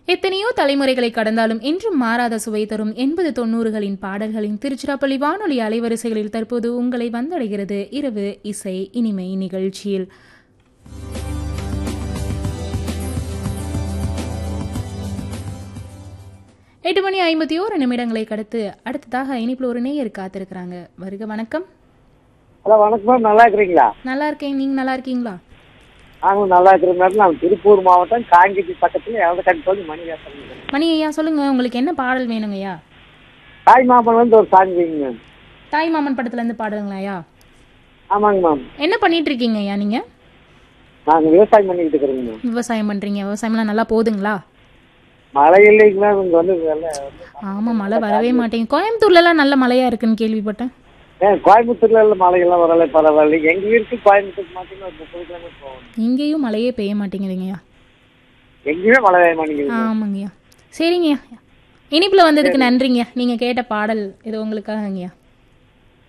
எத்தனையோ தலைமுறைகளை கடந்தாலும் என்றும் மாறாத சுவை தரும் எண்பது தொண்ணூறுகளின் பாடல்களின் திருச்சிராப்பள்ளி வானொலி அலைவரிசைகளில் தற்போது உங்களை வந்தடைகிறது இரவு இசை இனிமை நிகழ்ச்சியில் எட்டு மணி ஐம்பத்தி ஓரு நிமிடங்களை கடத்து அடுத்ததாக இனிப்பில் ஒரு நேயர் காத்திருக்கிறாங்க வருக வணக்கம் ஹலோ வணக்கம் மேம் நல்லா இருக்கிறீங்களா நல்லா இருக்கேன் நீங்க நல்லா இருக்கீங்களா நாங்களும் நல்லா இருக்கிற மேடம் நான் திருப்பூர் மாவட்டம் காங்கிட்டி பக்கத்தில் எவ்வளோ சொல்லி மணி பேசுறேன் மணி ஐயா சொல்லுங்க உங்களுக்கு என்ன பாடல் வேணுங்க ஐயா தாய் மாமன் வந்து ஒரு சாங் வைங்க மேம் தாய் மாமன் படத்துல இருந்து பாடுங்களா ஐயா ஆமாங்க மேம் என்ன பண்ணிட்டு இருக்கீங்க ஐயா நீங்க நாங்கள் விவசாயம் பண்ணிக்கிட்டு இருக்கிறோங்க மேம் விவசாயம் பண்றீங்க விவசாயம்லாம் நல்லா போகுதுங்களா மழை இல்லைங்க மேம் இங்கே வந்து வெள்ளை ஆமா மழை வரவே மாட்டேங்குது கோயம்புத்தூர்ல எல்லாம் நல்ல மழையா இருக்குன்னு கேள்விப்பட்டேன் ஏன் கோயம்புத்தூர்ல எல்லாம் மழையெல்லாம் வரல பரவாயில்ல எங்க வீட்டுக்கு கோயம்புத்தூர் மாட்டீங்கன்னா ஒரு முப்பது கிலோமீட்டர் போகணும் இங்கேயும் மழையே பெய்ய மாட்டேங்குதுங்கய்யா எங்கேயுமே மழை பெய்ய மாட்டேங்குது ஆமாங்கய்யா சரிங்கய்யா இனிப்புல வந்ததுக்கு நன்றிங்க நீங்க கேட்ட பாடல் இது உங்களுக்காகங்கய்யா